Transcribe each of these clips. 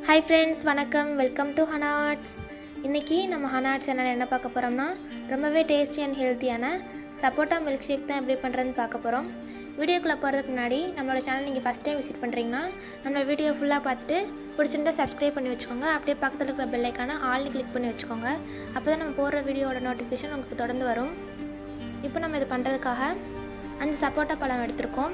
hi friends வணக்கம் welcome to ஹனாட்ஸ் இன்றைக்கி நம்ம ஹனாட் சேனல் என்ன பார்க்க போகிறோம்னா ரொம்பவே டேஸ்டி அண்ட் ஹெல்த்தியான சப்போட்டா மில்க் ஷேக் தான் எப்படி பண்ணுறதுன்னு பார்க்க போகிறோம் வீடியோக்குள்ளே போகிறதுக்கு முன்னாடி நம்மளோட சேனல் நீங்கள் ஃபஸ்ட் டைம் விசிட் பண்ணுறீங்கன்னா நம்மளோட வீடியோ ஃபுல்லாக பார்த்துட்டு பிடிச்சிருந்தா சப்ஸ்கிரைப் பண்ணி வச்சுக்கோங்க அப்படியே பக்கத்தில் இருக்கிற பெல்லைக்கான ஆல்னு கிளிக் பண்ணி வச்சுக்கோங்க அப்போ தான் நம்ம போடுற வீடியோட நோட்டிஃபிகேஷன் உங்களுக்கு தொடர்ந்து வரும் இப்போ நம்ம இது பண்ணுறதுக்காக அஞ்சு சப்போட்டா பழம் எடுத்திருக்கோம்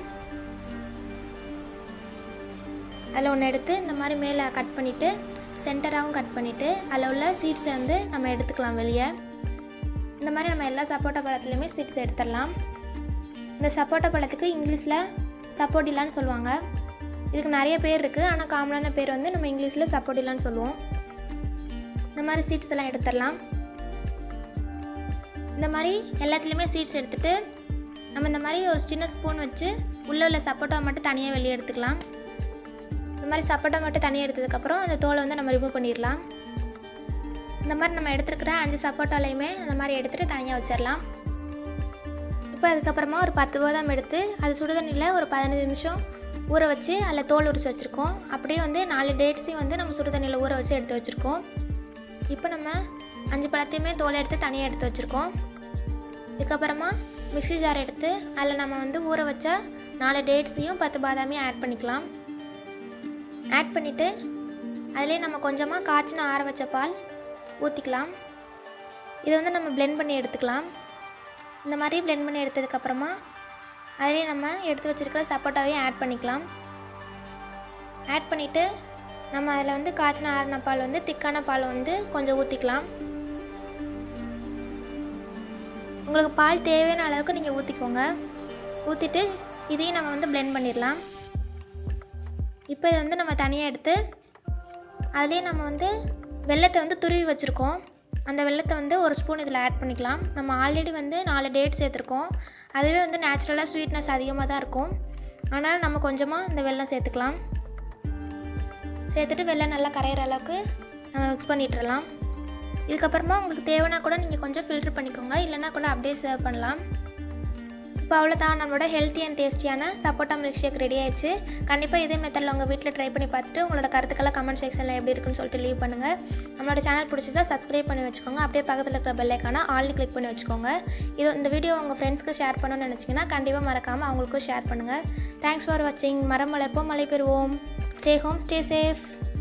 அதில் ஒன்று எடுத்து இந்த மாதிரி மேலே கட் பண்ணிவிட்டு சென்டராகவும் கட் பண்ணிவிட்டு அதில் உள்ள சீட்ஸை வந்து நம்ம எடுத்துக்கலாம் வெளியே இந்த மாதிரி நம்ம எல்லா சப்போட்டா பழத்துலேயுமே சீட்ஸ் எடுத்துடலாம் இந்த சப்போட்டா பழத்துக்கு இங்கிலீஷில் சப்போட்டிலான்னு சொல்லுவாங்க இதுக்கு நிறைய பேர் இருக்குது ஆனால் காமனான பேர் வந்து நம்ம இங்கிலீஷில் சப்போட்டிலான்னு சொல்லுவோம் இந்த மாதிரி சீட்ஸ் எல்லாம் எடுத்துடலாம் இந்த மாதிரி எல்லாத்துலேயுமே சீட்ஸ் எடுத்துகிட்டு நம்ம இந்த மாதிரி ஒரு சின்ன ஸ்பூன் வச்சு உள்ளே உள்ள சப்போட்டா மட்டும் தனியாக வெளியே எடுத்துக்கலாம் இந்த மாதிரி சப்போட்டா மட்டும் தனியாக எடுத்ததுக்கப்புறம் அந்த தோலை வந்து நம்ம ரிமூவ் பண்ணிடலாம் இந்த மாதிரி நம்ம எடுத்துருக்கிற அஞ்சு சப்போட்டாலையுமே அந்த மாதிரி எடுத்துகிட்டு தனியாக வச்சிடலாம் இப்போ அதுக்கப்புறமா ஒரு பத்து பாதாம் எடுத்து அது சுடுதண்ணியில் ஒரு பதினஞ்சு நிமிஷம் ஊற வச்சு அதில் தோல் உரிச்சு வச்சுருக்கோம் அப்படியே வந்து நாலு டேட்ஸையும் வந்து நம்ம சுடுதண்ணியில் ஊற வச்சு எடுத்து வச்சுருக்கோம் இப்போ நம்ம அஞ்சு பழத்தையுமே தோலை எடுத்து தனியாக எடுத்து வச்சுருக்கோம் இதுக்கப்புறமா மிக்ஸி ஜார் எடுத்து அதில் நம்ம வந்து ஊற வச்ச நாலு டேட்ஸையும் பத்து பாதாமையும் ஆட் பண்ணிக்கலாம் ஆட் பண்ணிவிட்டு அதிலே நம்ம கொஞ்சமாக காய்ச்சின ஆற வச்ச பால் ஊற்றிக்கலாம் இதை வந்து நம்ம blend பண்ணி எடுத்துக்கலாம் இந்த மாதிரி blend பண்ணி எடுத்ததுக்கப்புறமா அதிலே நம்ம எடுத்து வச்சுருக்கிற சப்போட்டாவையும் ஆட் பண்ணிக்கலாம் ஆட் பண்ணிவிட்டு நம்ம அதில் வந்து காய்ச்சின ஆறின பால் வந்து திக்கான பால் வந்து கொஞ்சம் ஊற்றிக்கலாம் உங்களுக்கு பால் தேவையான அளவுக்கு நீங்கள் ஊற்றிக்கோங்க ஊற்றிட்டு இதையும் நம்ம வந்து blend பண்ணிடலாம் இப்போ இதை வந்து நம்ம தனியாக எடுத்து அதுலேயே நம்ம வந்து வெள்ளத்தை வந்து துருவி வச்சுருக்கோம் அந்த வெள்ளத்தை வந்து ஒரு ஸ்பூன் இதில் ஆட் பண்ணிக்கலாம் நம்ம ஆல்ரெடி வந்து நாலு டேட் சேர்த்துருக்கோம் அதுவே வந்து நேச்சுரலாக ஸ்வீட்னஸ் அதிகமாக தான் இருக்கும் ஆனால் நம்ம கொஞ்சமாக இந்த வெல்லம் சேர்த்துக்கலாம் சேர்த்துட்டு வெள்ளம் நல்லா கரையிற அளவுக்கு நம்ம மிக்ஸ் பண்ணிட்டுறலாம் இதுக்கப்புறமா உங்களுக்கு தேவைன்னா கூட நீங்கள் கொஞ்சம் ஃபில்ட்ரு பண்ணிக்கோங்க இல்லைன்னா கூட அப்படியே சர்வ் பண்ணலாம் இப்போ அவ்வளோதான் நம்மளோட ஹெல்த்தி அண்ட் டேஸ்டியான சப்போட்டா மில்க் ஷேக் ரெடி ஆயிடுச்சு கண்டிப்பாக இதே மெத்தடில் உங்கள் வீட்டில் ட்ரை பண்ணி பார்த்துட்டு உங்களோட கருத்துக்களை கமெண்ட் செக்ஷனில் எப்படி இருக்குன்னு சொல்லிட்டு லீவ் பண்ணுங்கள் நம்மளோட சேனல் பிடிச்சதா சப்ஸ்கிரைப் பண்ணி வச்சுக்கோங்க அப்படியே பக்கத்தில் இருக்கிற பெல்லைக்கான ஆல்னு கிளிக் பண்ணி வச்சுக்கோங்க இது இந்த வீடியோ உங்கள் ஃப்ரெண்ட்ஸ்க்கு ஷேர் பண்ணணும்னு நினச்சிங்கன்னா கண்டிப்பாக மறக்காமல் அவங்களுக்கும் ஷேர் பண்ணுங்கள் தேங்க்ஸ் ஃபார் வாட்சிங் மரம் வளர்ப்போம் மழை பெறுவோம் ஸ்டே ஹோம் ஸ்டே சேஃப்